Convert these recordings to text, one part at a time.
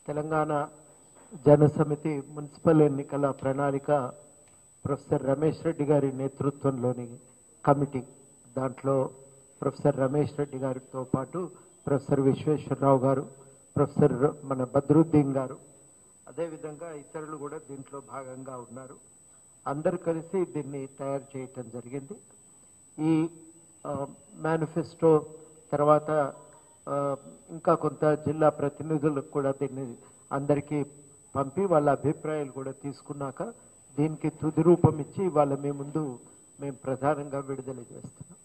Telangana Janasamithi municipal ఎన్నికల ప్రణాళిక professor Ramesh Reddy గారి నేతృత్వంలోని కమిటీ దాంట్లో ప్రొఫెసర్ రమేష్ రెడ్డి గారితో పాటు ప్రొఫెసర్ విశ్వేశ్వరరావు గారు ప్రొఫెసర్ మన బద్రుద్దీన్ గారు అదేవిధంగా ఇతరులు కూడా దీంట్లో భాగంగా ఉన్నారు అందరు కలిసి దీన్ని తయారు చేయటం జరిగింది ఈ మేనిఫెస్టో తర్వాత ఆ, ఇంకా కొంత జిల్లా ప్రతినిధులకు కూడా దీన్ని అందరికీ పంపి వాళ్ళ అభిప్రాయాలు కూడా తీసుకున్నాక దీనికి తుది రూపం ఇచ్చి వాళ్ళ మీ ముందు మేము ప్రధానంగా విడుదల చేస్తున్నాం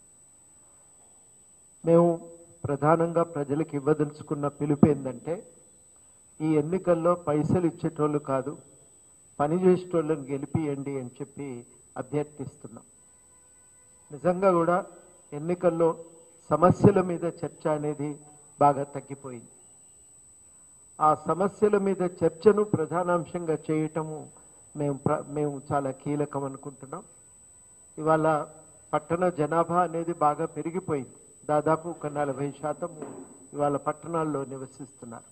మేము ప్రధానంగా ప్రజలకు ఇవ్వదలుచుకున్న పిలుపు ఏంటంటే ఈ ఎన్నికల్లో పైసలు ఇచ్చేటోళ్ళు కాదు పని చేసేటోళ్ళని గెలిపియండి అని చెప్పి అభ్యర్థిస్తున్నాం నిజంగా కూడా ఎన్నికల్లో సమస్యల మీద చర్చ అనేది బాగా తగ్గిపోయింది ఆ సమస్యల మీద చర్చను ప్రధానాంశంగా చేయటము మేము ప్ర- మేము చాలా కీలకం అనుకుంటున్నాం ఇవాళ పట్టణ జనాభా అనేది బాగా పెరిగిపోయింది దాదాపు ఒక నలభై శాతం ఇవాళ పట్టణాల్లో నివసిస్తున్నారు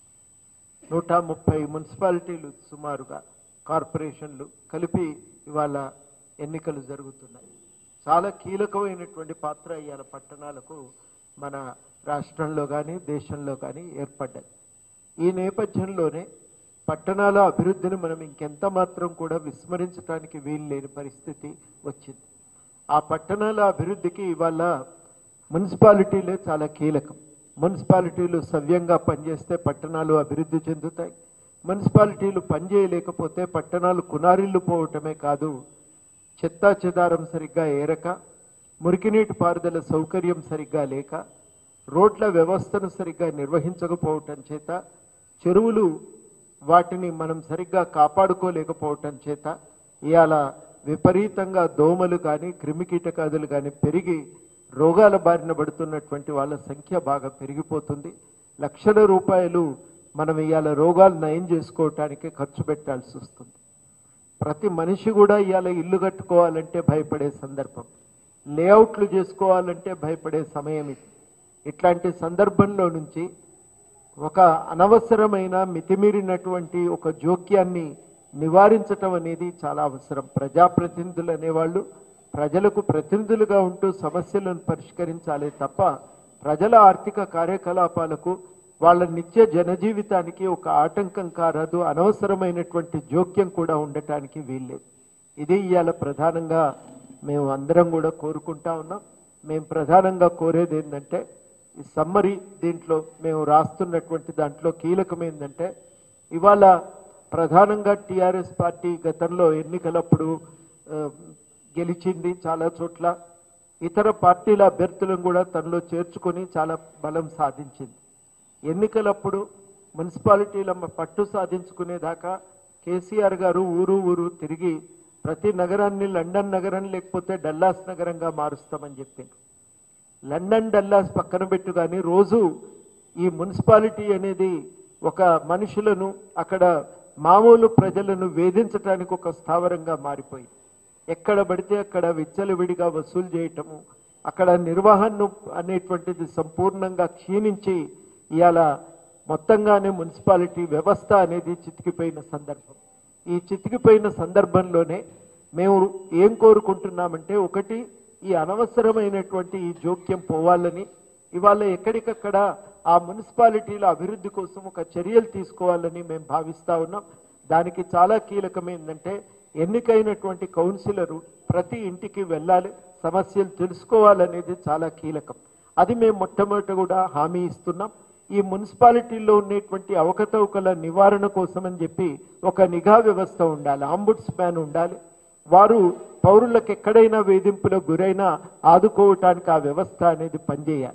నూట ముప్పై మున్సిపాలిటీలు సుమారుగా కార్పొరేషన్లు కలిపి ఇవాళ ఎన్నికలు జరుగుతున్నాయి చాలా కీలకమైనటువంటి పాత్ర ఇవాళ పట్టణాలకు మన రాష్ట్రంలో కానీ దేశంలో కానీ ఏర్పడ్డాయి ఈ నేపథ్యంలోనే పట్టణాల అభివృద్ధిని మనం ఇంకెంత మాత్రం కూడా విస్మరించడానికి వీలు లేని పరిస్థితి వచ్చింది ఆ పట్టణాల అభివృద్ధికి ఇవాళ మున్సిపాలిటీలే చాలా కీలకం మున్సిపాలిటీలు సవ్యంగా పనిచేస్తే పట్టణాలు అభివృద్ధి చెందుతాయి మున్సిపాలిటీలు పనిచేయలేకపోతే పట్టణాలు కునారిల్లు పోవటమే కాదు చెత్తా చెదారం సరిగ్గా ఏరక మురికినీటి పారుదల సౌకర్యం సరిగ్గా లేక రోడ్ల వ్యవస్థను సరిగ్గా నిర్వహించకపోవటం చేత చెరువులు వాటిని మనం సరిగ్గా కాపాడుకోలేకపోవటం చేత ఇవాళ విపరీతంగా దోమలు కానీ క్రిమికీటకాదులు కానీ పెరిగి రోగాల బారిన పడుతున్నటువంటి వాళ్ళ సంఖ్య బాగా పెరిగిపోతుంది లక్షల రూపాయలు మనం ఇవాళ రోగాలు నయం చేసుకోవటానికి ఖర్చు పెట్టాల్సి వస్తుంది ప్రతి మనిషి కూడా ఇవాళ ఇల్లు కట్టుకోవాలంటే భయపడే సందర్భం లేఅవుట్లు చేసుకోవాలంటే భయపడే సమయం ఇది ఇట్లాంటి సందర్భంలో నుంచి ఒక అనవసరమైన మితిమీరినటువంటి ఒక జోక్యాన్ని నివారించటం అనేది చాలా అవసరం ప్రజాప్రతినిధులు అనేవాళ్ళు ప్రజలకు ప్రతినిధులుగా ఉంటూ సమస్యలను పరిష్కరించాలి తప్ప ప్రజల ఆర్థిక కార్యకలాపాలకు వాళ్ళ నిత్య జనజీవితానికి ఒక ఆటంకం కారదు అనవసరమైనటువంటి జోక్యం కూడా ఉండటానికి వీల్లేదు ఇది ఇవాళ ప్రధానంగా మేము అందరం కూడా కోరుకుంటా ఉన్నాం మేము ప్రధానంగా కోరేది ఏంటంటే ఈ సమ్మరీ దీంట్లో మేము రాస్తున్నటువంటి దాంట్లో కీలకమైందంటే ఇవాళ ప్రధానంగా టిఆర్ఎస్ పార్టీ గతంలో ఎన్నికలప్పుడు ఆ, గెలిచింది చాలా చోట్ల ఇతర పార్టీల అభ్యర్థులను కూడా తనలో చేర్చుకొని చాలా బలం సాధించింది ఎన్నికలప్పుడు మున్సిపాలిటీల పట్టు సాధించుకునేదాకా కేసీఆర్ గారు ఊరు ఊరు తిరిగి ప్రతి నగరాన్ని లండన్ నగరం లేకపోతే డల్లాస్ నగరంగా మారుస్తామని చెప్పింది లండన్ డల్లాస్ పక్కన పెట్టు కానీ రోజు ఈ మున్సిపాలిటీ అనేది ఒక మనుషులను అక్కడ మామూలు ప్రజలను వేధించడానికి ఒక స్థావరంగా మారిపోయింది ఎక్కడ పడితే అక్కడ విచ్చలవిడిగా వసూలు చేయటము అక్కడ నిర్వహణ అనేటువంటిది సంపూర్ణంగా క్షీణించి ఇవాళ మొత్తంగానే మున్సిపాలిటీ వ్యవస్థ అనేది చితికిపోయిన సందర్భం ఈ చితికిపోయిన సందర్భంలోనే మేము ఏం కోరుకుంటున్నామంటే ఒకటి ఈ అనవసరమైనటువంటి ఈ జోక్యం పోవాలని ఇవాళ ఎక్కడికక్కడ ఆ మున్సిపాలిటీల అభివృద్ధి కోసం ఒక చర్యలు తీసుకోవాలని మేము భావిస్తా ఉన్నాం దానికి చాలా కీలకమైందంటే ఎన్నికైనటువంటి కౌన్సిలరు ప్రతి ఇంటికి వెళ్ళాలి సమస్యలు తెలుసుకోవాలనేది చాలా కీలకం అది మేము మొట్టమొదట కూడా హామీ ఇస్తున్నాం ఈ మున్సిపాలిటీల్లో ఉండేటువంటి అవకతవకల నివారణ కోసం అని చెప్పి ఒక నిఘా వ్యవస్థ ఉండాలి ఆంబుడ్స్ మ్యాన్ ఉండాలి వారు పౌరులకు ఎక్కడైనా వేధింపులకు గురైనా ఆదుకోవటానికి ఆ వ్యవస్థ అనేది పనిచేయాలి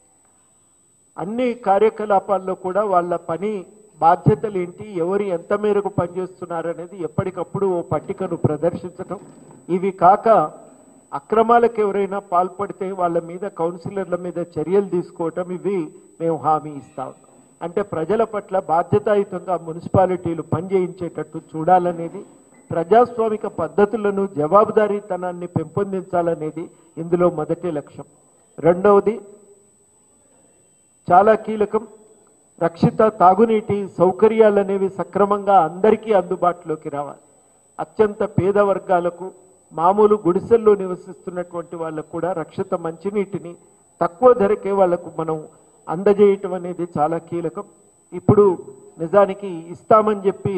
అన్ని కార్యకలాపాల్లో కూడా వాళ్ళ పని బాధ్యతలు ఏంటి ఎవరు ఎంత మేరకు పనిచేస్తున్నారు అనేది ఎప్పటికప్పుడు ఓ పట్టికను ప్రదర్శించడం ఇవి కాక అక్రమాలకు ఎవరైనా పాల్పడితే వాళ్ళ మీద కౌన్సిలర్ల మీద చర్యలు తీసుకోవటం ఇవి మేము హామీ ఇస్తాం అంటే ప్రజల పట్ల బాధ్యతాయుతంగా మున్సిపాలిటీలు పనిచేయించేటట్టు చూడాలనేది ప్రజాస్వామిక పద్ధతులను జవాబుదారీతనాన్ని పెంపొందించాలనేది ఇందులో మొదటి లక్ష్యం రెండవది చాలా కీలకం రక్షిత తాగునీటి సౌకర్యాలు అనేవి సక్రమంగా అందరికీ అందుబాటులోకి రావాలి అత్యంత పేద వర్గాలకు మామూలు గుడిసెల్లో నివసిస్తున్నటువంటి వాళ్ళకు కూడా రక్షిత మంచినీటిని తక్కువ ధరకే వాళ్లకు మనం అందజేయటం అనేది చాలా కీలకం ఇప్పుడు నిజానికి ఇస్తామని చెప్పి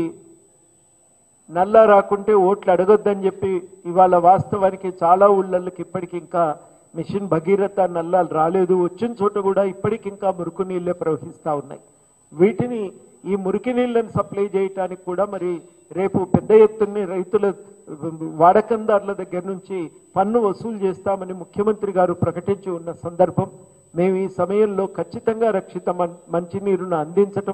నల్లా రాకుంటే ఓట్లు అడగొద్దని చెప్పి ఇవాళ వాస్తవానికి చాలా ఊళ్ళకి ఇప్పటికి ఇంకా మిషన్ భగీరథ నల్లాలు రాలేదు వచ్చిన చోట కూడా ఇప్పటికి ఇంకా మురికి నీళ్ళే ప్రవహిస్తూ ఉన్నాయి వీటిని ఈ మురికి నీళ్ళని సప్లై చేయటానికి కూడా మరి రేపు పెద్ద ఎత్తున రైతుల వాడకందారుల దగ్గర నుంచి పన్ను వసూలు చేస్తామని ముఖ్యమంత్రి గారు ప్రకటించి ఉన్న సందర్భం మేము ఈ సమయంలో ఖచ్చితంగా రక్షిత మం- మంచినీరును అందించటం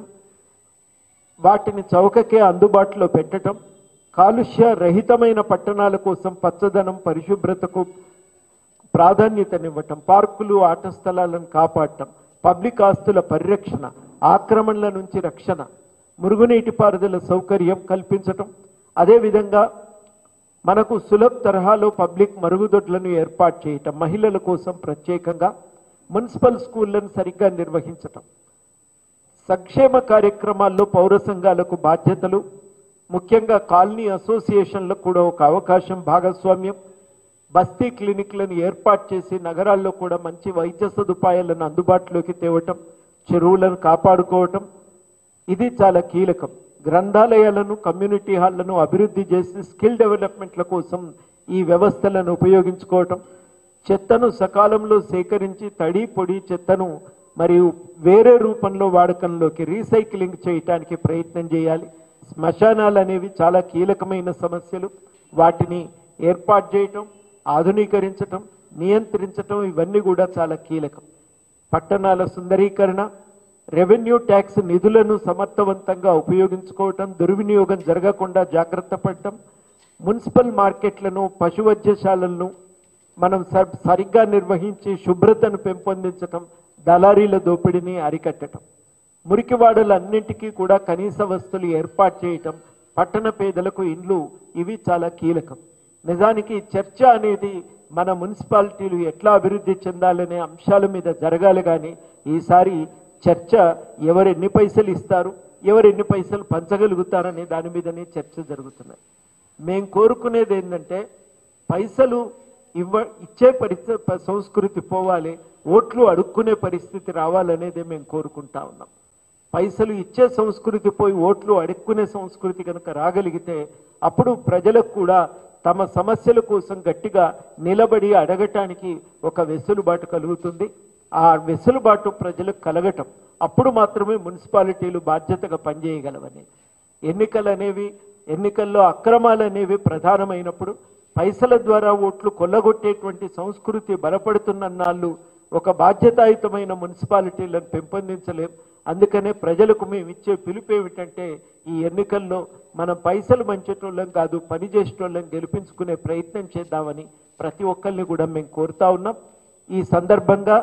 వాటిని చౌకకే అందుబాటులో పెట్టటం కాలుష్య రహితమైన పట్టణాల కోసం పచ్చదనం పరిశుభ్రతకు ప్రాధాన్యతనివ్వటం పార్కులు ఆట స్థలాలను కాపాడటం పబ్లిక్ ఆస్తుల పరిరక్షణ ఆక్రమణల నుంచి రక్షణ మురుగునీటి పారుదల సౌకర్యం కల్పించటం అదేవిధంగా మనకు సులభ తరహాలో పబ్లిక్ మరుగుదొడ్లను ఏర్పాటు చేయటం మహిళల కోసం ప్రత్యేకంగా మున్సిపల్ స్కూళ్లను సరిగ్గా నిర్వహించటం సంక్షేమ కార్యక్రమాల్లో పౌర సంఘాలకు బాధ్యతలు ముఖ్యంగా కాలనీ అసోసియేషన్లకు కూడా ఒక అవకాశం భాగస్వామ్యం బస్తీ క్లినిక్లను ఏర్పాటు చేసి నగరాల్లో కూడా మంచి వైద్య సదుపాయాలను అందుబాటులోకి తేవటం చెరువులను కాపాడుకోవటం ఇది చాలా కీలకం గ్రంథాలయాలను కమ్యూనిటీ హాళ్లను అభివృద్ధి చేసి స్కిల్ డెవలప్మెంట్ల కోసం ఈ వ్యవస్థలను ఉపయోగించుకోవటం చెత్తను సకాలంలో సేకరించి తడి పొడి చెత్తను మరియు వేరే రూపంలో వాడకంలోకి రీసైక్లింగ్ చేయటానికి ప్రయత్నం చేయాలి శ్మశానాలు అనేవి చాలా కీలకమైన సమస్యలు వాటిని ఏర్పాటు చేయటం ఆధునీకరించటం నియంత్రించటం ఇవన్నీ కూడా చాలా కీలకం పట్టణాల సుందరీకరణ రెవెన్యూ ట్యాక్స్ నిధులను సమర్థవంతంగా ఉపయోగించుకోవటం దుర్వినియోగం జరగకుండా జాగ్రత్త పడటం మున్సిపల్ మార్కెట్లను పశువైద్యశాలలను మనం స- సరిగ్గా నిర్వహించి శుభ్రతను పెంపొందించటం దళారీల దోపిడీని అరికట్టడం మురికివాడలన్నింటికీ కూడా కనీస వస్తువులు ఏర్పాటు చేయటం పట్టణ పేదలకు ఇండ్లు ఇవి చాలా కీలకం నిజానికి చర్చ అనేది మన మున్సిపాలిటీలు ఎట్లా అభివృద్ధి చెందాలనే అంశాల మీద జరగాలి కానీ ఈసారి చర్చ ఎవరు ఎన్ని పైసలు ఇస్తారు ఎవరు ఎన్ని పైసలు పంచగలుగుతారనే దాని మీదనే చర్చ జరుగుతున్నాయి మేము కోరుకునేది ఏంటంటే పైసలు ఇవ్వ ఇచ్చే పరిస్థితి ప- సంస్కృతి పోవాలి ఓట్లు అడుక్కునే పరిస్థితి రావాలనేదే మేము కోరుకుంటా ఉన్నాం పైసలు ఇచ్చే సంస్కృతి పోయి ఓట్లు అడుక్కునే సంస్కృతి కనుక రాగలిగితే అప్పుడు ప్రజలకు కూడా తమ సమస్యల కోసం గట్టిగా నిలబడి అడగటానికి ఒక వెసులుబాటు కలుగుతుంది ఆ వెసులుబాటు ప్రజలకు కలగటం అప్పుడు మాత్రమే మున్సిపాలిటీలు బాధ్యతగా పనిచేయగలవని ఎన్నికలు అనేవి ఎన్నికల్లో అక్రమాలు అనేవి ప్రధానమైనప్పుడు పైసల ద్వారా ఓట్లు కొల్లగొట్టేటువంటి సంస్కృతి బలపడుతున్న నాళ్ళు ఒక బాధ్యతాయుతమైన మున్సిపాలిటీలను పెంపొందించలేం అందుకనే ప్రజలకు మేము ఇచ్చే పిలుపు ఏమిటంటే ఈ ఎన్నికల్లో మనం పైసలు మంచేటోళ్ళం కాదు పని చేసేటోళ్ళం గెలిపించుకునే ప్రయత్నం చేద్దామని ప్రతి ఒక్కరిని కూడా మేము కోరుతా ఉన్నాం ఈ సందర్భంగా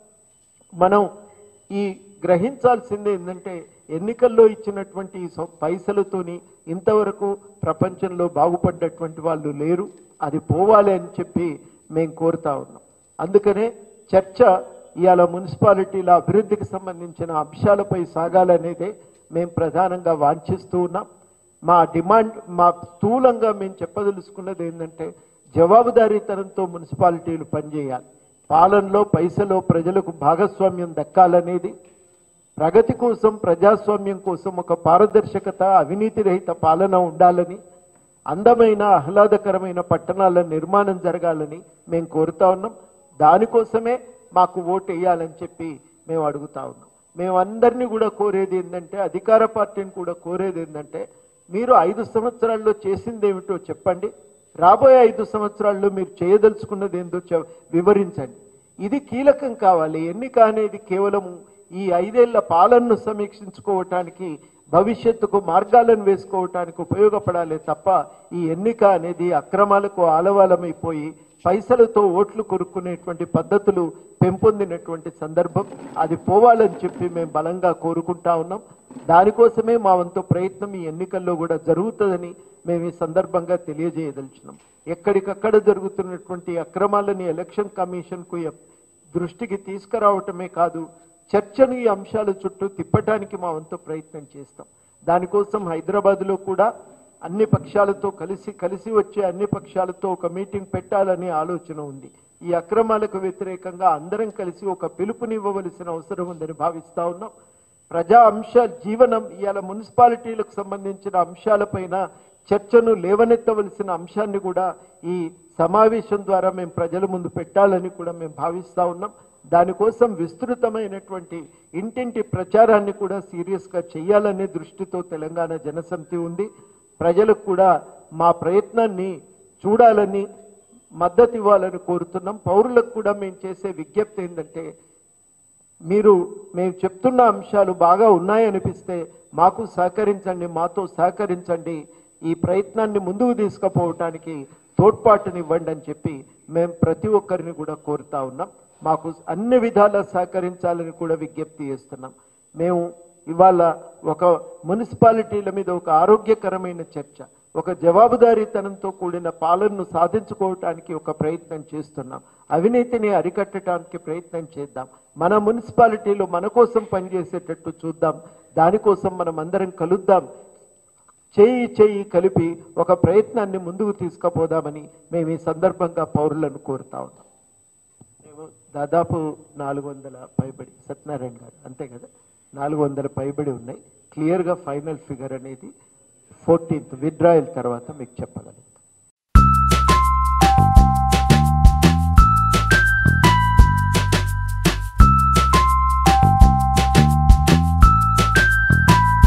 మనం ఈ గ్రహించాల్సింది ఏంటంటే ఎన్నికల్లో ఇచ్చినటువంటి ఈ సొ- పైసలతోని ఇంతవరకు ప్రపంచంలో బాగుపడ్డటువంటి వాళ్ళు లేరు అది పోవాలి అని చెప్పి మేము కోరుతా ఉన్నాం అందుకనే చర్చ ఇవాళ మున్సిపాలిటీల అభివృద్ధికి సంబంధించిన అంశాలపై సాగాలనేదే మేము ప్రధానంగా వాంఛిస్తూ ఉన్నాం మా డిమాండ్ మా స్థూలంగా మేము చెప్పదలుచుకున్నది ఏంటంటే జవాబుదారీతనంతో మున్సిపాలిటీలు పనిచేయాలి పాలనలో పైసలో ప్రజలకు భాగస్వామ్యం దక్కాలనేది ప్రగతి కోసం ప్రజాస్వామ్యం కోసం ఒక పారదర్శకత అవినీతి రహిత పాలన ఉండాలని అందమైన ఆహ్లాదకరమైన పట్టణాల నిర్మాణం జరగాలని మేము కోరుతా ఉన్నాం దానికోసమే మాకు ఓటు వేయాలని చెప్పి మేము అడుగుతా ఉన్నాం మేము అందరినీ కూడా కోరేది ఏంటంటే అధికార పార్టీని కూడా కోరేది ఏంటంటే మీరు ఐదు సంవత్సరాల్లో చేసింది ఏమిటో చెప్పండి రాబోయే ఐదు సంవత్సరాల్లో మీరు చేయదలుచుకున్నది ఏందో చె- వివరించండి ఇది కీలకం కావాలి ఎన్నిక అనేది కేవలం ఈ ఐదేళ్ల పాలనను సమీక్షించుకోవటానికి భవిష్యత్తుకు మార్గాలను వేసుకోవటానికి ఉపయోగపడాలి తప్ప ఈ ఎన్నిక అనేది అక్రమాలకు ఆలవాలమైపోయి పైసలతో ఓట్లు కొరుక్కునేటువంటి పద్ధతులు పెంపొందినటువంటి సందర్భం అది పోవాలని చెప్పి మేము బలంగా కోరుకుంటా ఉన్నాం దానికోసమే మా వంతు ప్రయత్నం ఈ ఎన్నికల్లో కూడా జరుగుతుందని మేము ఈ సందర్భంగా తెలియజేయదలిచినాం ఎక్కడికక్కడ జరుగుతున్నటువంటి అక్రమాలని ఎలక్షన్ కమిషన్కు ఎప్- దృష్టికి తీసుకురావటమే కాదు చర్చను ఈ అంశాల చుట్టూ తిప్పటానికి మా వంతు ప్రయత్నం చేస్తాం దానికోసం హైదరాబాద్లో కూడా అన్ని పక్షాలతో కలిసి కలిసి వచ్చే అన్ని పక్షాలతో ఒక మీటింగ్ పెట్టాలనే ఆలోచన ఉంది ఈ అక్రమాలకు వ్యతిరేకంగా అందరం కలిసి ఒక పిలుపునివ్వవలసిన అవసరం ఉందని భావిస్తా ఉన్నాం ప్రజా అంశ జీవనం ఇవాళ మున్సిపాలిటీలకు సంబంధించిన అంశాలపైన చర్చను లేవనెత్తవలసిన అంశాన్ని కూడా ఈ సమావేశం ద్వారా మేము ప్రజల ముందు పెట్టాలని కూడా మేము భావిస్తా ఉన్నాం దానికోసం విస్తృతమైనటువంటి ఇంటింటి ప్రచారాన్ని కూడా సీరియస్గా చేయాలనే దృష్టితో తెలంగాణ జనసమితి ఉంది ప్రజలకు కూడా మా ప్రయత్నాన్ని చూడాలని మద్దతు ఇవ్వాలని కోరుతున్నాం పౌరులకు కూడా మేము చేసే విజ్ఞప్తి ఏంటంటే మీరు మేము చెప్తున్న అంశాలు బాగా ఉన్నాయనిపిస్తే మాకు సహకరించండి మాతో సహకరించండి ఈ ప్రయత్నాన్ని ముందుకు తీసుకుపోవటానికి తోడ్పాటునివ్వండి అని చెప్పి మేము ప్రతి ఒక్కరిని కూడా కోరుతా ఉన్నాం మాకు అన్ని విధాలా సహకరించాలని కూడా విజ్ఞప్తి చేస్తున్నాం మేము ఇవాళ ఒక మున్సిపాలిటీల మీద ఒక ఆరోగ్యకరమైన చర్చ ఒక జవాబుదారీతనంతో కూడిన పాలనను సాధించుకోవటానికి ఒక ప్రయత్నం చేస్తున్నాం అవినీతిని అరికట్టడానికి ప్రయత్నం చేద్దాం మన మున్సిపాలిటీలో మన కోసం పనిచేసేటట్టు చూద్దాం దానికోసం మనం అందరం కలుద్దాం చేయి చేయి కలిపి ఒక ప్రయత్నాన్ని ముందుకు తీసుకుపోదామని మేము ఈ సందర్భంగా పౌరులను కోరుతా ఉన్నాం మేము దాదాపు నాలుగు వందల పైబడి సత్యనారాయణ గారు అంతే కదా నాలుగు వందల పైబడి ఉన్నాయి క్లియర్గా ఫైనల్ ఫిగర్ అనేది ఫోర్టీన్త్ విత్డ్రాయల్ తర్వాత మీకు చెప్పగలను